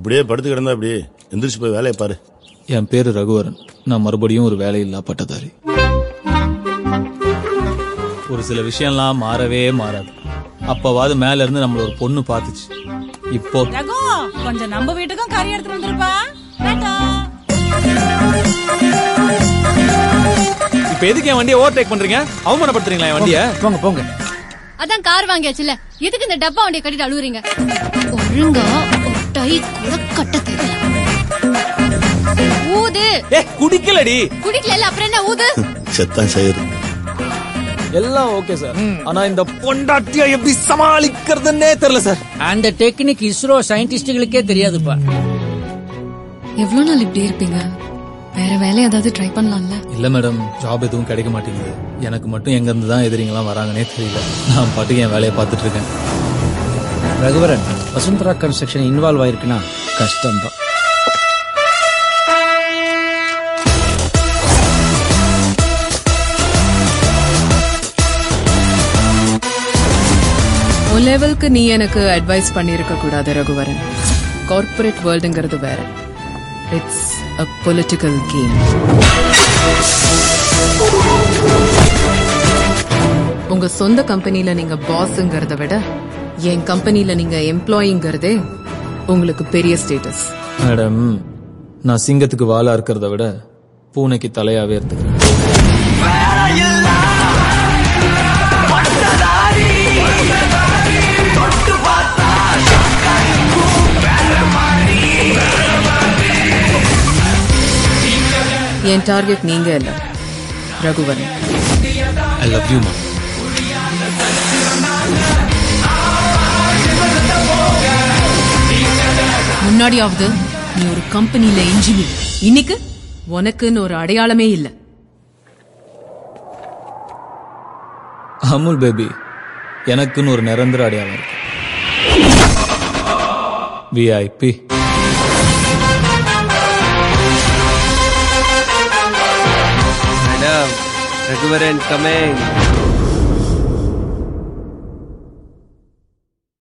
அப்படியே படுத்து கிடந்தா அப்படி எந்திரிச்சு போய் வேலையை பாரு என் பேரு ரகுவரன் நான் மறுபடியும் ஒரு வேலையில்லா பட்டதாரி ஒரு சில விஷயம்லாம் மாறவே மாறாது அப்பவாது மேல இருந்து நம்மள ஒரு பொண்ணு பாத்துச்சு இப்போ ரகு கொஞ்சம் நம்ம வீட்டுக்கும் கறி எடுத்துட்டு வந்துருப்பா டாடா. இப்ப எதுக்கு என் வண்டியை ஓவர்டேக் பண்றீங்க அவமானப்படுத்துறீங்களா என் வண்டியை போங்க போங்க அதான் கார் வாங்கியாச்சுல எதுக்கு இந்த டப்பா வண்டியை கட்டிட்டு அழுவுறீங்க ஒழுங்கா ஒரு டை கூட கட்ட தெரியல ஊது ஏ குடிக்கலடி குடிக்கல அப்புறம் என்ன ஊது செத்தான் செய்யுது எல்லாம் ஓகே சார் ஆனா இந்த பொண்டாட்டியா எப்படி சமாளிக்கிறதுன்னே தெரியல சார் அந்த டெக்னிக் இஸ்ரோ சயின்டிஸ்டுகளுக்கே தெரியாதுப்பா எவ்வளவு நாள் இப்படி இருப்பீங்க வேற வேலை ஏதாவது ட்ரை பண்ணலாம்ல இல்ல மேடம் ஜாப் எதுவும் கிடைக்க மாட்டேங்குது எனக்கு மட்டும் எங்க இருந்து தான் எதிரிங்களாம் வராங்கன்னே தெரியல நான் பாட்டுக்கு என் வேலையை பார்த்துட்டு இருக்கேன் ரகுவரன் வசுந்தரா கன்ஸ்ட்ரக்ஷன் இன்வால்வ் ஆயிருக்குன்னா கஷ்டம்தான் உன் லெவலுக்கு நீ எனக்கு அட்வைஸ் பண்ணிருக்க கூடாது ரகுவரன் கார்ப்பரேட் வேர்ல்டுங்கிறது வேற இட்ஸ் அ பொலிட்டிக்கல் கேம் உங்க சொந்த கம்பெனில நீங்க பாஸ்ங்கிறத விட என் கம்பெனில நீங்க எம்ப்ளாயிங்கிறதே உங்களுக்கு பெரிய ஸ்டேட்டஸ் மேடம் நான் சிங்கத்துக்கு வாளா இருக்கிறத விட பூனைக்கு தலையாவே இருந்துக்கிறேன் என் டார்கெட் நீங்க இல்ல Raghuvaran I love you ma'am முன்னாடியாவது நீ ஒரு கம்பெனில இன்ஜினியர் இன்னைக்கு உனக்குன்னு ஒரு அடையாளமே இல்ல அமுல் பேபி எனக்குன்னு ஒரு நிரந்தர அடையாளம் இருக்கு விஐபி Madam, Raghuvaran coming.